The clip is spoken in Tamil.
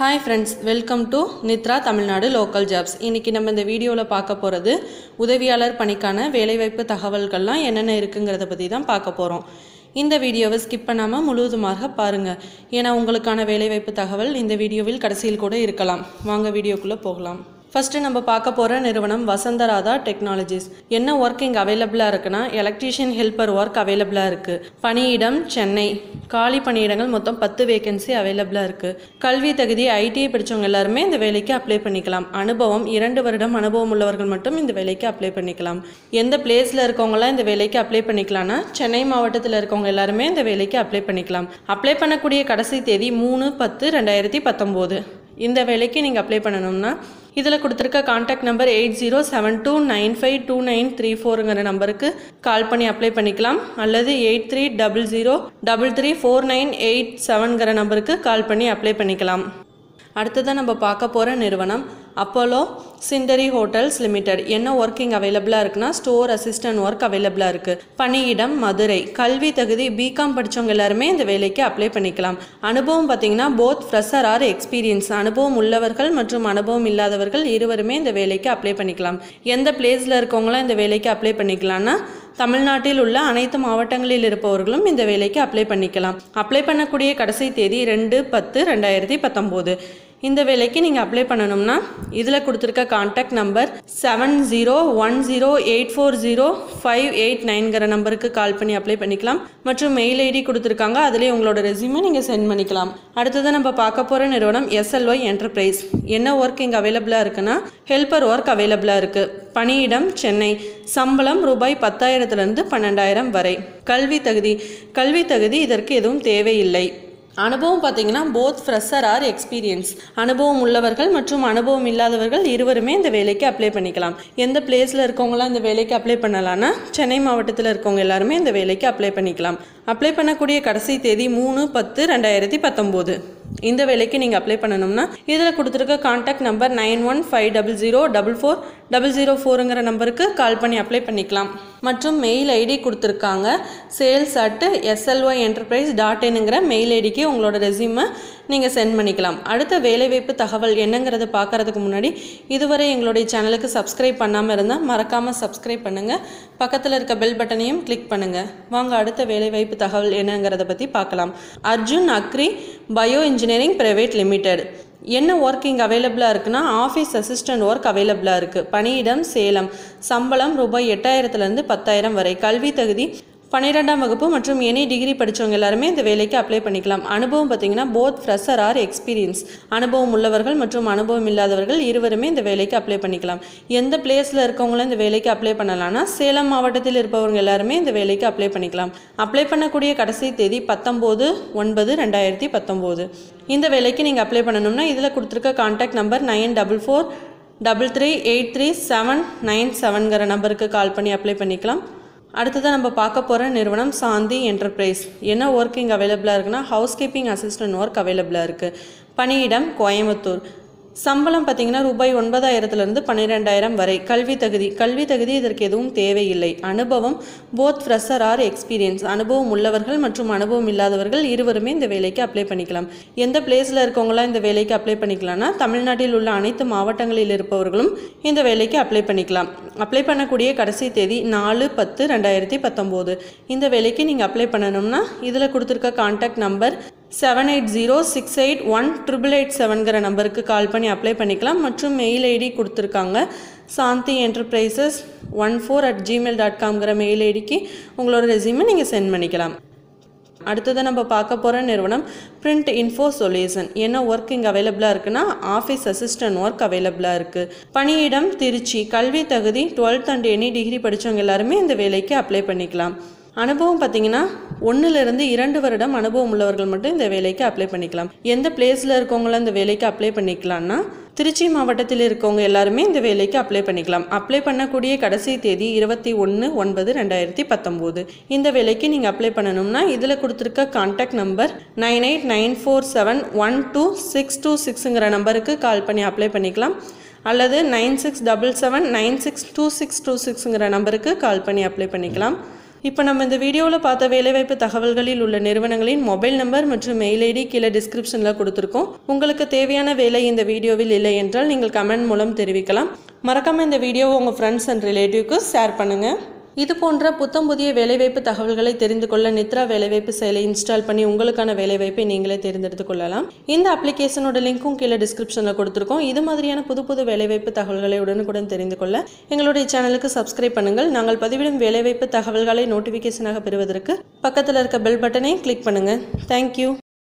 hi friends welcome to Nithra Tamil Nadu local jobs இன்றைக்கி நம்ம இந்த வீடியோவில் பார்க்க போகிறது உதவியாளர் பணிக்கான வேலைவாய்ப்பு தகவல்கள்லாம் என்னென்ன இருக்குங்கிறத பற்றி தான் பார்க்க போகிறோம் இந்த வீடியோவை ஸ்கிப் பண்ணாமல் முழுவதுமாக பாருங்கள் ஏன்னா உங்களுக்கான வேலைவாய்ப்பு தகவல் இந்த வீடியோவில் கடைசியில் கூட இருக்கலாம் வாங்க வீடியோக்குள்ளே போகலாம் ஃபஸ்ட்டு நம்ம பார்க்க போகிற நிறுவனம் வசந்தராதா டெக்னாலஜிஸ் என்ன ஒர்க் இங்கே அவைலபிளாக இருக்குன்னா எலக்ட்ரீஷியன் ஹெல்ப்பர் ஒர்க் அவைலபிளாக இருக்குது பணியிடம் சென்னை காலி பணியிடங்கள் மொத்தம் பத்து வேகன்சி அவைலபிளாக இருக்குது கல்வி தகுதி ஐடிஐ படித்தவங்க எல்லாருமே இந்த வேலைக்கு அப்ளை பண்ணிக்கலாம் அனுபவம் இரண்டு வருடம் அனுபவம் உள்ளவர்கள் மட்டும் இந்த வேலைக்கு அப்ளை பண்ணிக்கலாம் எந்த பிளேஸில் இருக்கவங்களாம் இந்த வேலைக்கு அப்ளை பண்ணிக்கலாம்னா சென்னை மாவட்டத்தில் இருக்கவங்க எல்லாருமே இந்த வேலைக்கு அப்ளை பண்ணிக்கலாம் அப்ளை பண்ணக்கூடிய கடைசி தேதி மூணு பத்து ரெண்டாயிரத்தி பத்தொம்போது இந்த வேலைக்கு நீங்கள் அப்ளை பண்ணணும்னா இதில் கொடுத்துருக்க contact number eight zero seven two nine five two nine three ஃபோருங்கிற நம்பருக்கு கால் பண்ணி அப்ளை பண்ணிக்கலாம் அல்லது eight three double zero double three four nine eight செவன்கிற நம்பருக்கு கால் பண்ணி அப்ளை பண்ணிக்கலாம் அடுத்ததாக நம்ம பார்க்க போகிற நிறுவனம் அப்போலோ சிண்டரி ஹோட்டல்ஸ் லிமிடெட் என்ன ஒர்க்கிங் அவைலபிளாக இருக்குன்னா ஸ்டோர் அசிஸ்டன்ட் ஒர்க் அவைலபிளாக இருக்குது பணியிடம் மதுரை கல்வி தகுதி பிகாம் படித்தவங்க எல்லாருமே இந்த வேலைக்கு அப்ளை பண்ணிக்கலாம் அனுபவம் பார்த்தீங்கன்னா போத் ஃப்ரெஷர் ஆர் எக்ஸ்பீரியன்ஸ் அனுபவம் உள்ளவர்கள் மற்றும் அனுபவம் இல்லாதவர்கள் இருவருமே இந்த வேலைக்கு அப்ளை பண்ணிக்கலாம் எந்த பிளேஸில் இருக்கவங்களாம் இந்த வேலைக்கு அப்ளை பண்ணிக்கலாம்னா தமிழ்நாட்டில் உள்ள அனைத்து மாவட்டங்களில் இருப்பவர்களும் இந்த வேலைக்கு அப்ளை பண்ணிக்கலாம் அப்ளை பண்ணக்கூடிய கடைசி தேதி ரெண்டு பத்து ரெண்டாயிரத்தி பத்தொம்போது இந்த வேலைக்கு நீங்கள் அப்ளை பண்ணணும்னா இதில் கொடுத்துருக்க contact number seven zero one zero eight four zero five eight நைன்கிற நம்பருக்கு கால் பண்ணி அப்ளை பண்ணிக்கலாம் மற்றும் மெயில் ஐடி கொடுத்துருக்காங்க அதிலே உங்களோட ரெஸ்யூமை நீங்கள் சென்ட் பண்ணிக்கலாம் அடுத்தது நம்ம பார்க்க போகிற நிறுவனம் எஸ்எல்ஒய் என்டர்பிரைஸ் என்ன ஒர்க் இங்கே அவைலபிளாக இருக்குன்னா ஹெல்ப்பர் ஒர்க் அவைலபிளாக இருக்குது பணியிடம் சென்னை சம்பளம் ரூபாய் பத்தாயிரத்துலேருந்து பன்னெண்டாயிரம் வரை கல்வி தகுதி கல்வி தகுதி இதற்கு எதுவும் தேவையில்லை அனுபவம் பார்த்தீங்கன்னா போத் ஃப்ரெஷர் ஆர் எக்ஸ்பீரியன்ஸ் அனுபவம் உள்ளவர்கள் மற்றும் அனுபவம் இல்லாதவர்கள் இருவருமே இந்த வேலைக்கு அப்ளை பண்ணிக்கலாம் எந்த பிளேஸில் இருக்கவங்களாம் இந்த வேலைக்கு அப்ளை பண்ணலான்னா சென்னை மாவட்டத்தில் இருக்கவங்க எல்லாருமே இந்த வேலைக்கு அப்ளை பண்ணிக்கலாம் அப்ளை பண்ணக்கூடிய கடைசி தேதி மூணு பத்து ரெண்டாயிரத்தி பத்தொம்போது இந்த வேலைக்கு நீங்கள் அப்ளை பண்ணணும்னா இதில் கொடுத்துருக்க contact number nine one five double zero double four double zero ஃபோருங்கிற நம்பருக்கு கால் பண்ணி அப்ளை பண்ணிக்கலாம் மற்றும் மெயில் ஐடி கொடுத்துருக்காங்க sales at SLY enterprise dot இன்ங்கிற மெயில் ஐடிக்கு உங்களோட ரெசியூமை நீங்கள் சென்ட் பண்ணிக்கலாம் அடுத்த வேலைவாய்ப்பு தகவல் என்னங்கிறத பார்க்குறதுக்கு முன்னாடி இதுவரை எங்களுடைய சேனலுக்கு சப்ஸ்கிரைப் பண்ணாமல் இருந்தால் மறக்காமல் சப்ஸ்கிரைப் பண்ணுங்கள் பக்கத்தில் இருக்க பெல் பட்டனையும் கிளிக் பண்ணுங்கள் வாங்க அடுத்த வேலைவாய்ப்பு தகவல் என்னங்கிறத பற்றி பார்க்கலாம் Arjun agri bio engineering private limited என்ன ஒர்க் இங்கே அவைலபிளாக இருக்குன்னா ஆஃபீஸ் அசிஸ்டன்ட் ஒர்க் அவைலபிளாக இருக்குது பணியிடம் சேலம் சம்பளம் ரூபாய் எட்டாயிரத்துலேருந்து பத்தாயிரம் வரை கல்வி தகுதி பன்னிரெண்டாம் வகுப்பு மற்றும் எனி டிகிரி படித்தவங்க எல்லாருமே இந்த வேலைக்கு அப்ளை பண்ணிக்கலாம் அனுபவம் பார்த்தீங்கன்னா போத் ஃப்ரெஷர் ஆர் எக்ஸ்பீரியன்ஸ் அனுபவம் உள்ளவர்கள் மற்றும் அனுபவம் இல்லாதவர்கள் இருவருமே இந்த வேலைக்கு அப்ளை பண்ணிக்கலாம் எந்த பிளேஸில் இருக்கவங்களும் இந்த வேலைக்கு அப்ளை பண்ணலாம்னா சேலம் மாவட்டத்தில் இருப்பவங்க எல்லாருமே இந்த வேலைக்கு அப்ளை பண்ணிக்கலாம் அப்ளை பண்ணக்கூடிய கடைசி தேதி பத்தொம்போது ஒன்பது ரெண்டாயிரத்தி பத்தொம்போது இந்த வேலைக்கு நீங்கள் அப்ளை பண்ணணும்னா இதில் கொடுத்துருக்க contact number nine double four double three eight three seven nine செவன்கிற நம்பருக்கு கால் பண்ணி அப்ளை பண்ணிக்கலாம் அடுத்ததாக நம்ம பார்க்க போகிற நிறுவனம் சாந்தி என்டர்பிரைஸ் என்ன ஒர்க் இங்கே அவைலபிளாக இருக்குன்னா ஹவுஸ் கீப்பிங் அசிஸ்டன்ட் ஒர்க் அவைலபிளாக இருக்குது பணியிடம் கோயம்புத்தூர் சம்பளம் பார்த்தீங்கன்னா ரூபாய் ஒன்பதாயிரத்துலேருந்து பன்னிரெண்டாயிரம் வரை கல்வி தகுதி கல்வி தகுதி இதற்கு எதுவும் தேவையில்லை அனுபவம் போத் ஃப்ரெஷர் ஆர் எக்ஸ்பீரியன்ஸ் அனுபவம் உள்ளவர்கள் மற்றும் அனுபவம் இல்லாதவர்கள் இருவருமே இந்த வேலைக்கு அப்ளை பண்ணிக்கலாம் எந்த பிளேஸில் இருக்கவங்களாம் இந்த வேலைக்கு அப்ளை பண்ணிக்கலாம்னா தமிழ்நாட்டில் உள்ள அனைத்து மாவட்டங்களில் இருப்பவர்களும் இந்த வேலைக்கு அப்ளை பண்ணிக்கலாம் அப்ளை பண்ணக்கூடிய கடைசி தேதி நாலு பத்து ரெண்டாயிரத்தி பத்தொம்போது இந்த வேலைக்கு நீங்கள் அப்ளை பண்ணணும்னா இதில் கொடுத்துருக்க contact number seven eight zero six eight one triple eight செவன்கிற நம்பருக்கு கால் பண்ணி அப்ளை பண்ணிக்கலாம் மற்றும் மெயில் ஐடி கொடுத்துருக்காங்க Shanthi enterprises one four at Gmail dot காம்ங்கிற மெயில் ஐடிக்கு உங்களோட ரெசியூமை நீங்கள் சென்ட் பண்ணிக்கலாம் அடுத்தது நம்ம பார்க்க போகிற நிறுவனம் பிரிண்ட் இன்ஃபோ சொல்யூஷன் என்ன ஒர்க் இங்கே அவைலபிளாக இருக்குன்னா ஆஃபீஸ் அசிஸ்டன்ட் ஒர்க் அவைலபிளாக இருக்குது பணியிடம் திருச்சி கல்வி தகுதி டுவெல்த் அண்ட் எனி டிகிரி படித்தவங்க எல்லாருமே இந்த வேலைக்கு அப்ளை பண்ணிக்கலாம் அனுபவம் பார்த்தீங்கன்னா ஒன்றுலேருந்து இரண்டு வருடம் அனுபவம் உள்ளவர்கள் மட்டும் இந்த வேலைக்கு அப்ளை பண்ணிக்கலாம் எந்த பிளேஸில் இருக்கவங்களும் இந்த வேலைக்கு அப்ளை பண்ணிக்கலாம்னா திருச்சி மாவட்டத்தில் இருக்கவங்க எல்லாருமே இந்த வேலைக்கு அப்ளை பண்ணிக்கலாம் அப்ளை பண்ணக்கூடிய கடைசி தேதி இருபத்தி ஒன்று ஒன்பது ரெண்டாயிரத்தி பத்தொம்போது இந்த வேலைக்கு நீங்கள் அப்ளை பண்ணணும்னா இதில் கொடுத்துருக்க contact number nine eight nine four seven one two six two சிக்ஸுங்கிற நம்பருக்கு கால் பண்ணி அப்ளை பண்ணிக்கலாம் அல்லது nine six double seven nine six two six two சிக்ஸுங்கிற நம்பருக்கு கால் பண்ணி அப்ளை பண்ணிக்கலாம் இப்போ நம்ம இந்த வீடியோவில் பார்த்த வேலைவாய்ப்பு தகவல்களில் உள்ள நிறுவனங்களின் மொபைல் நம்பர் மற்றும் மெயில் ஐடி கீழே டிஸ்கிரிப்ஷனில் கொடுத்துருக்கோம் உங்களுக்கு தேவையான வேலை இந்த வீடியோவில் இல்லை என்றால் நீங்கள் கமெண்ட் மூலம் தெரிவிக்கலாம் மறக்காமல் இந்த வீடியோவை உங்கள் ஃப்ரெண்ட்ஸ் அண்ட் ரிலேட்டிவ்க்கு ஷேர் பண்ணுங்கள் இது போன்ற புத்தம் புதிய வேலைவாய்ப்பு தகவல்களை தெரிந்து கொள்ள நித்ரா வேலைவாய்ப்பு செயலை இன்ஸ்டால் பண்ணி உங்களுக்கான வேலைவாய்ப்பை நீங்களே தேர்ந்தெடுத்துக் கொள்ளலாம் இந்த அப்ளிகேஷனோட லிங்க்கும் கீழே டிஸ்கிரிப்ஷனில் கொடுத்துருக்கோம் இது மாதிரியான புது புது வேலைவாய்ப்பு தகவல்களை உடனுக்குடன் தெரிந்து கொள்ள எங்களுடைய சேனலுக்கு சப்ஸ்கிரைப் பண்ணுங்கள் நாங்கள் பதிவிடும் வேலைவாய்ப்பு தகவல்களை நோட்டிஃபிகேஷனாக பெறுவதற்கு பக்கத்தில் இருக்க பெல் பட்டனை கிளிக் பண்ணுங்கள் தேங்க்யூ